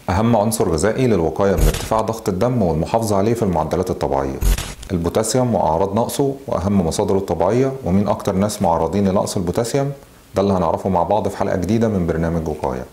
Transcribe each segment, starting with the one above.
أهم عنصر غذائي للوقاية من ارتفاع ضغط الدم والمحافظة عليه في المعدلات الطبيعية البوتاسيوم وأعراض نقصه وأهم مصادره الطبيعية ومين أكتر ناس معرضين لنقص البوتاسيوم ده اللي هنعرفه مع بعض في حلقة جديدة من برنامج وقاية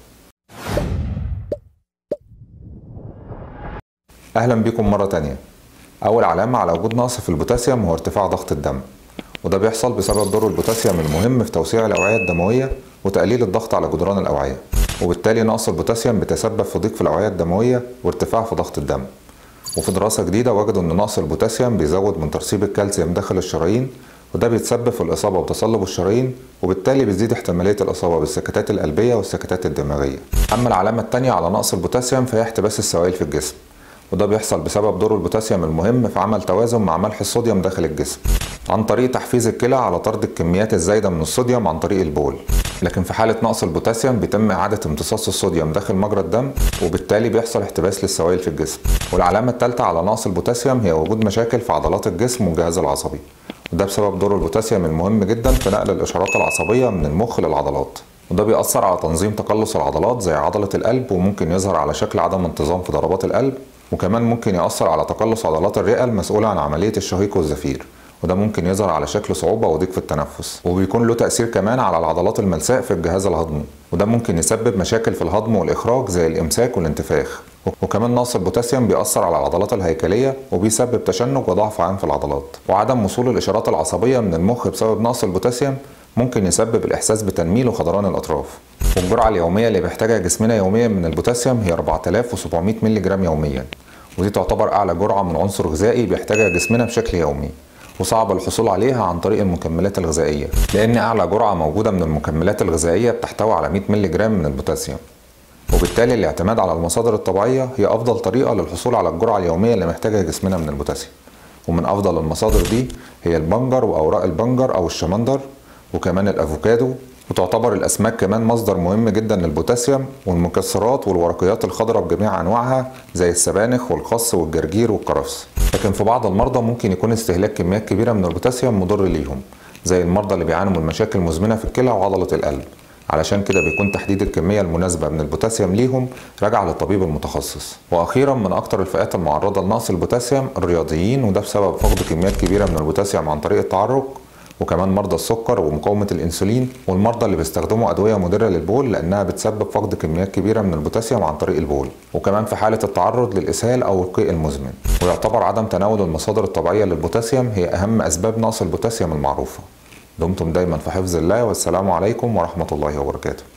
أهلا بكم مرة تانية أول علامة على وجود نقص في البوتاسيوم هو ارتفاع ضغط الدم وده بيحصل بسبب دور البوتاسيوم المهم في توسيع الأوعية الدموية وتقليل الضغط على جدران الأوعية وبالتالي نقص البوتاسيوم بيتسبب في ضيق في الأوعية الدموية وارتفاع في ضغط الدم وفي دراسة جديدة وجدوا أن نقص البوتاسيوم بيزود من ترسيب الكالسيوم داخل الشرايين وده بيتسبب في الإصابة بتصلب الشرايين وبالتالي بيزيد احتمالية الإصابة بالسكتات القلبية والسكتات الدماغية أما العلامة التانية على نقص البوتاسيوم فهي احتباس السوائل في الجسم وده بيحصل بسبب دور البوتاسيوم المهم في عمل توازن مع ملح الصوديوم داخل الجسم عن طريق تحفيز الكلى على طرد الكميات الزايدة من الصوديوم عن طريق البول لكن في حالة نقص البوتاسيوم بيتم إعادة امتصاص الصوديوم داخل مجرى الدم وبالتالي بيحصل احتباس للسوائل في الجسم والعلامة الثالثة على نقص البوتاسيوم هي وجود مشاكل في عضلات الجسم والجهاز العصبي وده بسبب دور البوتاسيوم المهم جدا في نقل الإشارات العصبية من المخ للعضلات وده بيأثر على تنظيم تقلص العضلات زي عضلة القلب وممكن يظهر على شكل عدم انتظام في ضربات القلب وكمان ممكن يأثر على تقلص عضلات الرئة المسؤولة عن عملية الشهيق والزفير وده ممكن يظهر على شكل صعوبة وضيق في التنفس وبيكون له تأثير كمان على العضلات الملساء في الجهاز الهضمي وده ممكن يسبب مشاكل في الهضم والإخراج زي الإمساك والانتفاخ وكمان نقص البوتاسيوم بيأثر على العضلات الهيكلية وبيسبب تشنج وضعف عام في العضلات وعدم وصول الإشارات العصبية من المخ بسبب نقص البوتاسيوم ممكن يسبب الإحساس بتنميل وخضران الأطراف والجرعة اليومية اللي بيحتاجها جسمنا يوميا من البوتاسيوم هي 4700 مللي جرام يوميا ودي تعتبر أعلى جرعة من عنصر غذائي بيحتاجها جسمنا بشكل يومي وصعب الحصول عليها عن طريق المكملات الغذائية لأن أعلى جرعة موجودة من المكملات الغذائية بتحتوي على 100 مللي جرام من البوتاسيوم وبالتالي الاعتماد على المصادر الطبيعية هي أفضل طريقة للحصول على الجرعة اليومية اللي محتاجها جسمنا من البوتاسيوم ومن أفضل المصادر دي هي البنجر وأوراق البنجر أو الشمندر وكمان الأفوكادو وتعتبر الأسماك كمان مصدر مهم جدا للبوتاسيوم والمكسرات والورقيات الخضراء بجميع أنواعها زي السبانخ والخس والجرجير والكرفس لكن في بعض المرضى ممكن يكون استهلاك كميات كبيرة من البوتاسيوم مضر ليهم زي المرضى اللي بيعانوا من مشاكل مزمنة في الكلى وعضلة القلب علشان كده بيكون تحديد الكمية المناسبة من البوتاسيوم ليهم راجع للطبيب المتخصص وأخيرا من أكتر الفئات المعرضة لنقص البوتاسيوم الرياضيين وده بسبب فقد كميات كبيرة من البوتاسيوم عن طريق التعرق وكمان مرضى السكر ومقاومة الأنسولين والمرضى اللي بيستخدموا أدوية مضرة للبول لأنها بتسبب فقد كميات كبيرة من البوتاسيوم عن طريق البول وكمان في حالة التعرض للإسهال أو القيء المزمن ويعتبر عدم تناول المصادر الطبيعية للبوتاسيوم هي أهم أسباب نقص البوتاسيوم المعروفة دمتم دايما في حفظ الله والسلام عليكم ورحمة الله وبركاته